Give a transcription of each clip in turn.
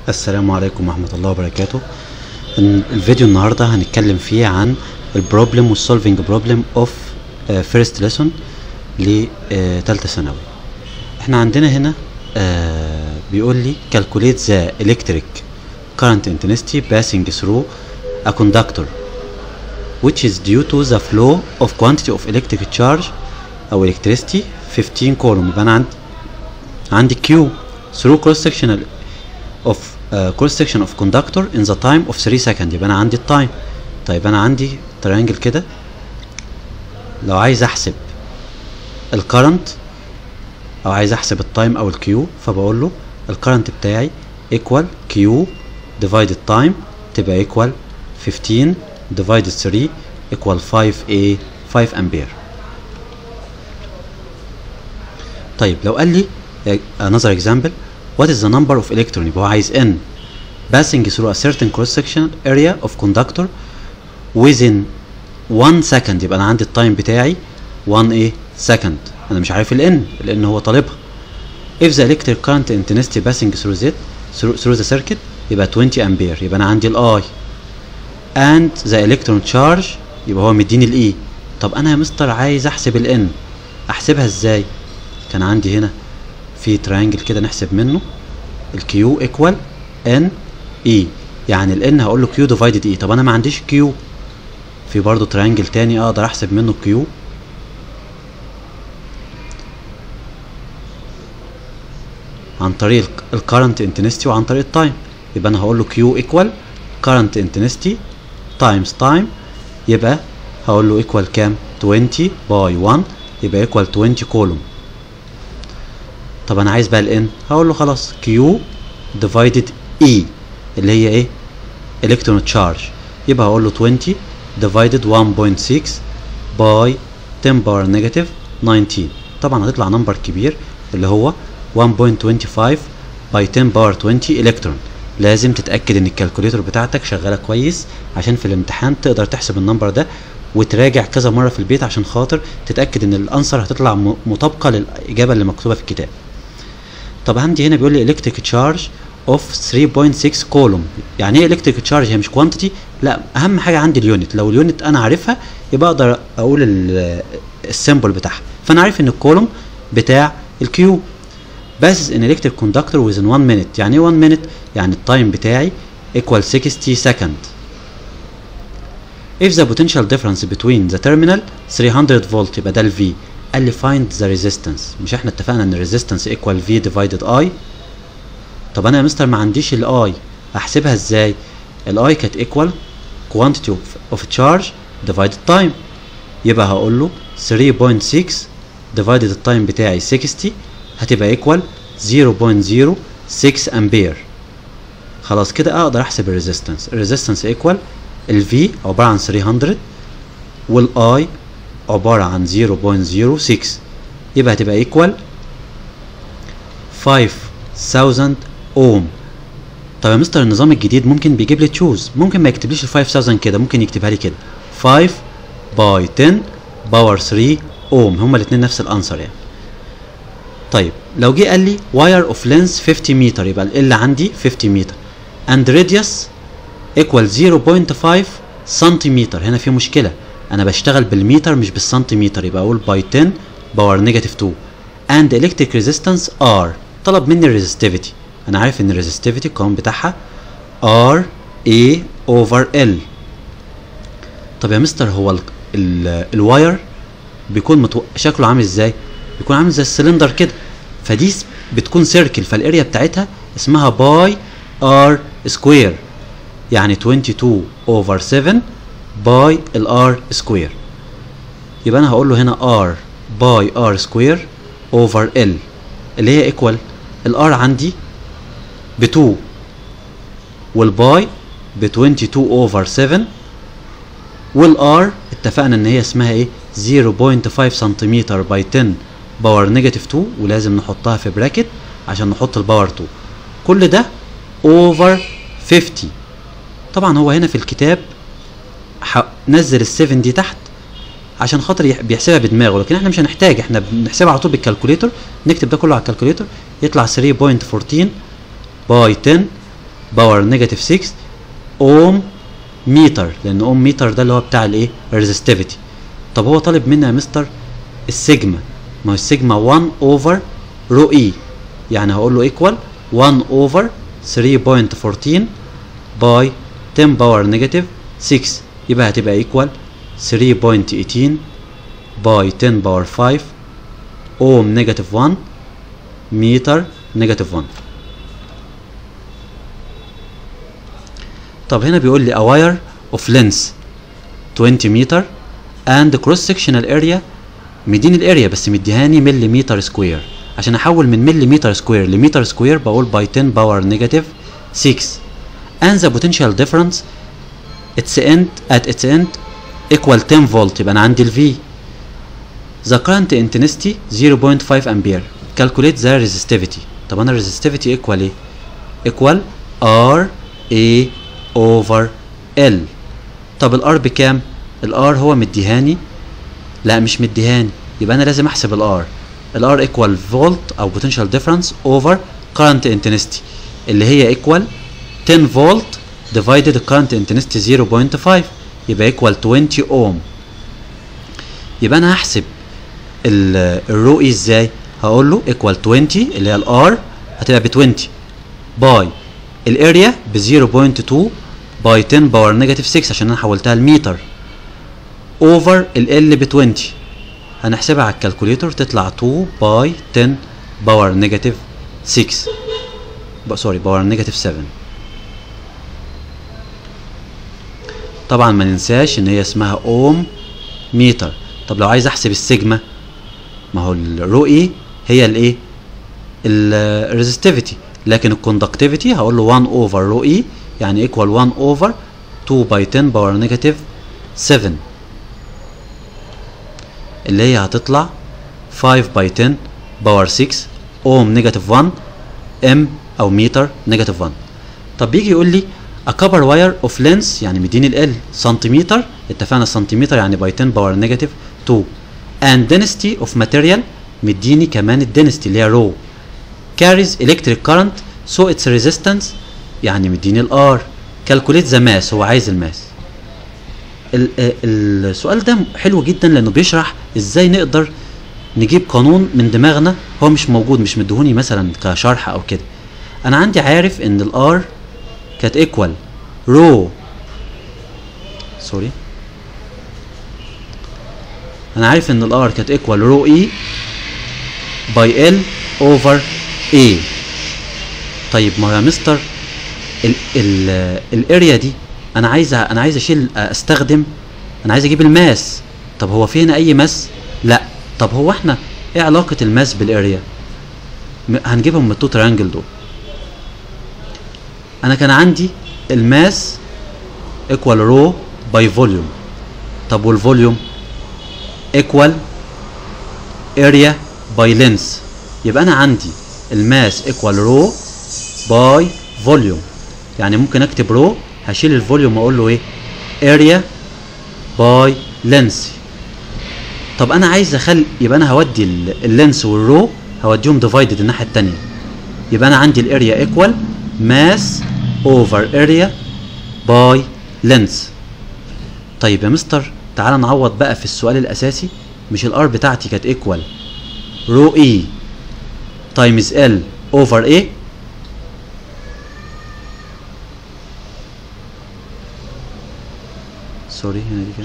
السلام عليكم ورحمة الله وبركاته ال- الفيديو النهاردة هنتكلم فيه عن البروبلم والسولفينج بروبلم اوف فيرست ليسون لتالتة ثانوي احنا عندنا هنا آه، بيقول لي calculate the electric current intensity passing through a conductor which is due to the flow of quantity of electric charge او electricity 15 coulomb يبقى انا عندي عندي Q through cross sectional of uh, cross section of conductor in the time of 3 second يبقى انا عندي التايم طيب انا عندي تريانجل كده لو عايز احسب الكرنت او عايز احسب التايم او الكيو فبقول له الكرنت بتاعي equal كيو divided time تبقى equal 15 divided 3 equal 5 a 5 امبير طيب لو قال لي another example what is the number of electron يبقى هو عايز n passing through a certain cross sectional area of conductor within 1 second يبقى انا عندي التايم بتاعي 1 ايه second انا مش عارف ال n لان هو طالبها if the electric current intensity passing through it through, through the circuit يبقى 20 امبير يبقى انا عندي ال I and the electron charge يبقى هو مديني ال E طب انا يا مستر عايز احسب ال n احسبها ازاي كان عندي هنا في تريانجل كده نحسب منه الكيو ايكوال ان اي يعني الان هقول له كيو ديفايدد اي طب انا ما عنديش كيو في برضه تريانجل تاني اقدر احسب منه كيو عن طريق الكرنت انتنستي وعن طريق التايم يبقى انا هقول له كيو ايكوال كرنت انتنستي تايمز تايم يبقى هقول له ايكوال كام 20 باي 1 يبقى ايكوال 20 كولوم طب انا عايز بقى الان هقول له خلاص كيو ديفايدد اي اللي هي ايه الكترون تشارج يبقى هقول له 20 ديفايدد 1.6 باي 10 باور نيجاتيف 19 طبعا هتطلع نمبر كبير اللي هو 1.25 باي 10 باور 20 الكترون لازم تتاكد ان الكالكوليتر بتاعتك شغاله كويس عشان في الامتحان تقدر تحسب النمبر ده وتراجع كذا مره في البيت عشان خاطر تتاكد ان الانسر هتطلع م- مطابقه للاجابه اللي مكتوبه في الكتاب طب عندي هنا بيقول لي الكتريك تشارج اوف 3.6 كولوم يعني ايه الكتريك تشارج هي مش كوانتيتي لا اهم حاجه عندي اليونت لو اليونت انا عارفها يبقى اقدر اقول ال- السيمبل بتاعها فانا عارف ان الكولوم بتاع الكيو passes in electric conductor within 1 minute يعني ايه 1 minute يعني التايم بتاعي equal 60 second if the potential difference between the terminal 300 volt يبقى ده ال V قال لي find the resistance مش احنا اتفقنا ان resistance equal V divided I طب انا يا مستر ما عنديش ال I احسبها ازاي ال I كانت equal quantity of, of charge divided time يبقى هقول له 3.6 divided التايم بتاعي 60 هتبقى equal 0.06 امبير خلاص كده اقدر احسب الريزيستنس الريزيستنس equal ال V عبارة عن 300 وال I عبارة عن 0.06 يبقى هتبقى equal 5000 اوم طب يا مستر النظام الجديد ممكن بيجيب لي تشوز ممكن ما يكتبليش ال 5000 كده ممكن يكتبها لي كده 5 باي 10 باور 3 اوم هما الاثنين نفس الانسر يعني طيب لو جه قال لي واير اوف لينس 50 متر يبقى ال عندي 50 متر اند راديوس ايكوال 0.5 سنتيمتر هنا في مشكله انا بشتغل بالمتر مش بالسنتيمتر يبقى اقول باي 10 باور نيجاتيف 2 اند الكتريك ريزيستنس ار طلب مني الريزستيفيتي انا عارف ان الريزستيفيتي القانون بتاعها ار اي اوفر ال طب يا مستر هو ال ال الواير بيكون متو... شكله عامل ازاي بيكون عامل زي السلندر كده فدي س- بتكون سيركل فالاريا بتاعتها اسمها باي ار سكوير يعني 22 اوفر 7 باي الار سكوير يبقى انا هقول له هنا ار باي ار سكوير اوفر ال اللي هي ايكوال الار عندي ب 2 والباي ب 22 اوفر 7 والار اتفقنا ان هي اسمها ايه 0.5 سنتيمتر باي 10 باور نيجاتيف 2 ولازم نحطها في براكت عشان نحط الباور 2 كل ده اوفر 50 طبعا هو هنا في الكتاب ح- نزل ال 7 دي تحت عشان خاطر يح- بيحسبها بدماغه لكن احنا مش هنحتاج احنا بنحسبها على طول بالكالكوليتر نكتب ده كله على الكالكوليتر يطلع 3.14 باي 10 باور نيجاتيف 6 اوم متر لان اوم متر ده اللي هو بتاع الايه الريزستيفيتي طب هو طالب مني يا مستر السيجما ما هو السيجما 1 اوفر رو اي يعني هقول له ايكوال 1 اوفر 3.14 باي 10 باور نيجاتيف 6 يبقى هتبقى ايكوال 3.18 باي 10 باور 5 اوم نيجاتيف 1 متر نيجاتيف 1 طب هنا بيقول لي a wire of length 20 متر and cross sectional area مديني الاريا بس مديهاني مليمتر سكوير عشان احول من مليمتر سكوير لمتر سكوير بقول باي 10 باور نيجاتيف 6 and the potential difference its end at its end equal 10 فولت يبقى انا عندي ال V the current intensity 0.5 ampere calculate the resistivity طب انا resistivity equal ايه equal R A over L طب الار بكام الار هو مديهاني لا مش مديهاني يبقى انا لازم احسب الار الار equal فولت او potential difference over current intensity اللي هي equal 10 فولت divided current intensity 0.5 يبقى equal 20 اوم يبقى انا هحسب الرو اي ازاي هقول له equal 20 اللي هي الار هتبقى ب 20 باي الاريا ب 0.2 باي 10 باور نيجاتيف 6 عشان انا حولتها لمتر اوفر ال ب 20 هنحسبها على الكالكوليتر تطلع 2 باي 10 باور نيجاتيف 6 سوري باور نيجاتيف 7 طبعا ما ننساش ان هي اسمها اوم متر طب لو عايز احسب السيجما ما هو الرو اي هي الايه الريزستيفيتي لكن الكوندكتيفيتي هقول له 1 اوفر رو اي يعني ايكوال 1 اوفر 2 باي 10 باور نيجاتيف 7 اللي هي هتطلع 5 باي 10 باور 6 اوم نيجاتيف 1 ام او متر نيجاتيف 1 طب بيجي يقول لي a copper wire of length يعني مديني ال سنتيمتر اتفقنا سنتيمتر يعني باي 10 باور نيجاتيف 2 and density of material مديني كمان الدنستي اللي هي رو carries electric current so its resistance يعني مديني الار calculate the mass هو عايز الماس ال- ال- السؤال ده حلو جدا لانه بيشرح ازاي نقدر نجيب قانون من دماغنا هو مش موجود مش مدهوني مثلا كشرح او كده انا عندي عارف ان الار كانت ايكوال رو سوري انا عارف ان الار كانت ايكوال رو اي باي ال اوفر اي طيب ما هو يا مستر ال ال الاريا دي انا عايز انا عايز اشيل استخدم انا عايز اجيب الماس طب هو في هنا اي ماس لا طب هو احنا ايه علاقه الماس بالاريا م- هنجيبهم من التو تريانجل دول انا كان عندي الماس ايكوال رو باي فوليوم طب والفوليوم ايكوال اريا باي لينس يبقى انا عندي الماس ايكوال رو باي فوليوم يعني ممكن اكتب رو هشيل الفوليوم واقول له ايه اريا باي لينس طب انا عايز اخلي يبقى انا هودي ال- اللينس والرو هوديهم ديفايدد الناحيه التانية يبقى انا عندي الاريا ايكوال ماس اوفر اريا باي لينس طيب يا مستر تعال نعوض بقى في السؤال الاساسي مش الار بتاعتي كانت ايكوال رو اي تايمز ال اوفر ايه سوري هنا دي كده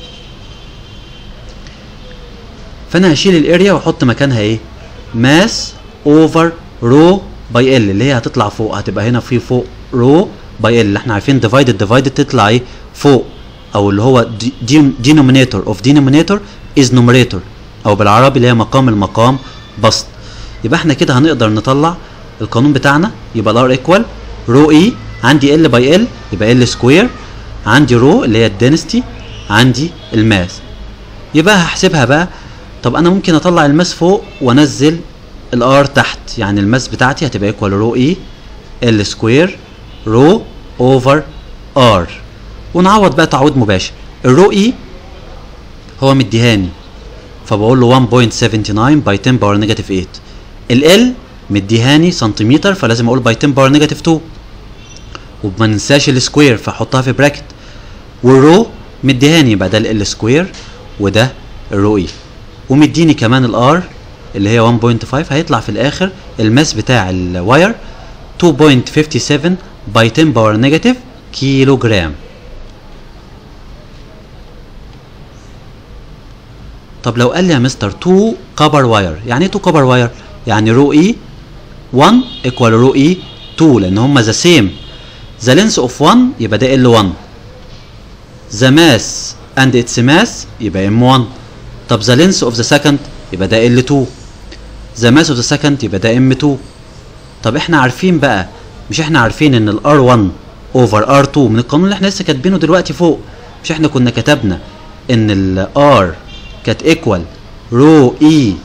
فانا هشيل الاريا واحط مكانها ايه ماس اوفر رو باي ال اللي هي هتطلع فوق هتبقى هنا في فوق رو باي ال اللي احنا عارفين ديفايدد ديفايدد تطلع ايه فوق او اللي هو denominator اوف denominator از numerator او بالعربي اللي هي مقام المقام بسط يبقى احنا كده هنقدر نطلع القانون بتاعنا يبقى الار ايكوال رو اي عندي ال باي ال يبقى ال سكوير عندي رو اللي هي الدنستي عندي الماس يبقى هحسبها بقى طب انا ممكن اطلع الماس فوق وانزل الار تحت يعني الماس بتاعتي هتبقى ايكوال رو اي ال سكوير رو اوفر ار ونعوض بقى تعويض مباشر الرو اي هو مديهاني فبقول له 1.79 باي 10 باور نيجاتيف 8 ال ال مديهاني سنتيمتر فلازم اقول باي 10 باور نيجاتيف 2 وما ننساش السكوير فاحطها في براكت والرو مديهاني يبقى ده ال سكوير وده الرو اي ومديني كمان الار اللي هي 1.5 هيطلع في الاخر الماس بتاع الواير 2.57 باي 10 باور نيجاتيف كيلو جرام طب لو قال لي يا مستر 2 كبر واير يعني ايه 2 كبر واير يعني رو اي 1 ايكوال رو اي 2 لان هما ذا سيم ذا لينس اوف 1 يبقى ده ال 1 ذا ماس اند اتس ماس يبقى ام 1 طب ذا لينس اوف ذا سكند يبقى ده ال 2 ذا ماس اوف ذا سكند يبقى ده ام 2 طب احنا عارفين بقى مش احنا عارفين ان الار 1 اوفر ار 2 من القانون اللي احنا لسه كاتبينه دلوقتي فوق مش احنا كنا كتبنا ان الار كانت ايكوال رو اي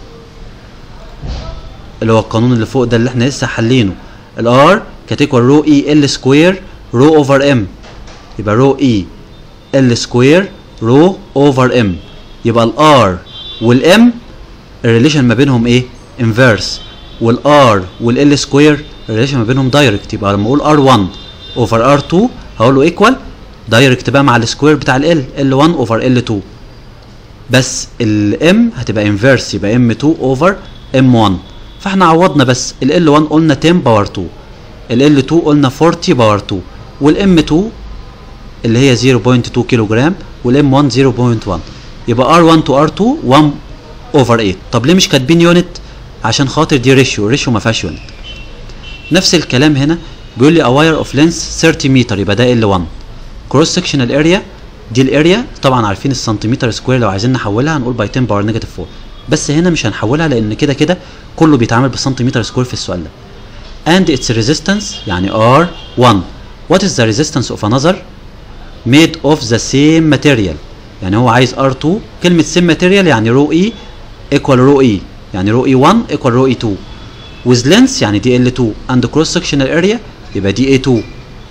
اللي هو القانون اللي فوق ده اللي احنا لسه حلينه الار كانت ايكوال رو اي ال سكوير رو اوفر ام يبقى رو اي ال سكوير رو اوفر ام يبقى الار والام الريليشن ما بينهم ايه انفيرس والار والال سكوير الريليشن ما بينهم دايركت يبقى لما اقول ار 1 اوفر ار 2 هقول له ايكوال دايركت بقى مع السكوير بتاع ال ال 1 اوفر ال 2 بس الام هتبقى انفيرس يبقى ام 2 اوفر ام 1 فاحنا عوضنا بس ال 1 قلنا 10 باور 2 ال 2 قلنا 40 باور 2 والام 2 اللي هي 0.2 كيلو جرام والام 1 0.1 يبقى R1 to R2 1 اوفر 8 طب ليه مش كاتبين يونت عشان خاطر دي ريشيو ريشيو ما فيهاش يونت نفس الكلام هنا بيقول لي a wire of length 30 متر يبقى ده L1 cross sectional area دي الاريا طبعا عارفين السنتيمتر سكوير لو عايزين نحولها هنقول باي 10 باور نيجاتيف 4 بس هنا مش هنحولها لان كده كده كله بيتعامل بالسنتيمتر سكوير في السؤال ده and its resistance يعني R1 what is the resistance of another made of the same material يعني هو عايز R2 كلمة same material يعني رو E equal رو E يعني رو E1 equal رو E2 with length يعني دي L2 and cross sectional area يبقى دي A2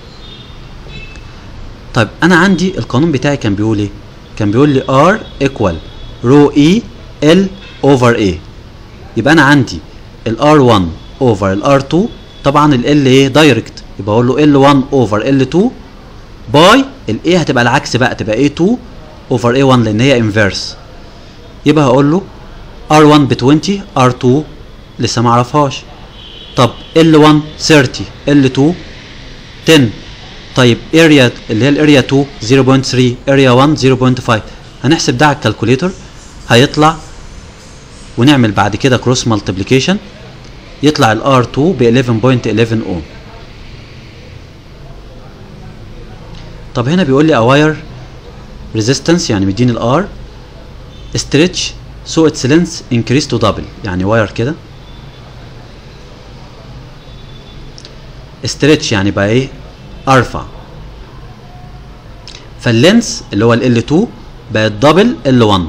طيب انا عندي القانون بتاعي كان بيقول ايه كان بيقول لي R equal رو E L over A يبقى انا عندي ال R1 over ال R2 طبعا ال L ايه دايركت يبقى اقول له L1 over L2 باي ال A هتبقى العكس بقى تبقى A2 over A1 لان هي انفيرس يبقى هقول له R1 ب 20 R2 لسه ما اعرفهاش طب L1 30 L2 10 طيب اريا اللي هي الاريا 2 0.3 اريا 1 0.5 هنحسب ده على الكالكوليتر هيطلع ونعمل بعد كده كروس مالتيبليكيشن يطلع ال R2 ب 11.11 اوم طب هنا بيقول لي اواير ريزيستنس يعني مديني الار stretch so its length increase to double يعني واير كده stretch يعني بقى ايه ارفع فاللينس اللي هو ال L2 بقت دبل L1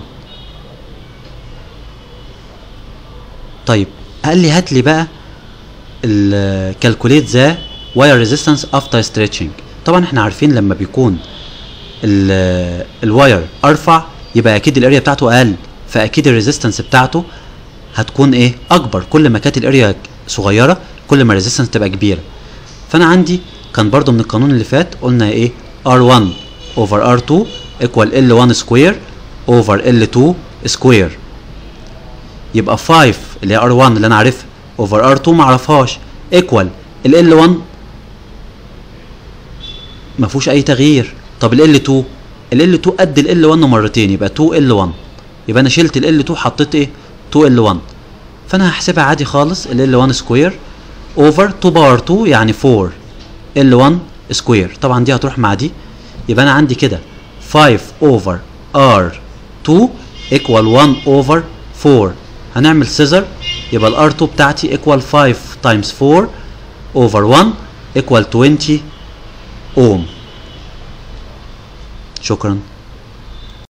طيب قال لي هات لي بقى الكالكوليت ذا واير ريزيستنس افتر ستريتشنج طبعا احنا عارفين لما بيكون الواير ارفع يبقى اكيد الاريا بتاعته اقل فاكيد الريزيستنس بتاعته هتكون ايه اكبر كل ما كانت الاريا صغيره كل ما الريزيستنس تبقى كبيره فانا عندي كان برضو من القانون اللي فات قلنا ايه R1 over R2 equal L1 square over L2 square يبقى 5 اللي هي R1 اللي انا عارفها over R2 ما اعرفهاش equal ال L1 ما فيهوش اي تغيير طب ال L2 ال L2 قد ال L1 مرتين يبقى 2 L1 يبقى انا شلت ال L2 حطيت ايه 2 L1 فانا هحسبها عادي خالص ال L1 square over 2 باور 2 يعني 4 L1 سكوير طبعا دي هتروح مع دي يبقى انا عندي كده 5 over R2 equal 1 over 4 هنعمل سيزر يبقى ال R2 بتاعتي equal 5 times 4 over 1 equal 20 اوم شكرا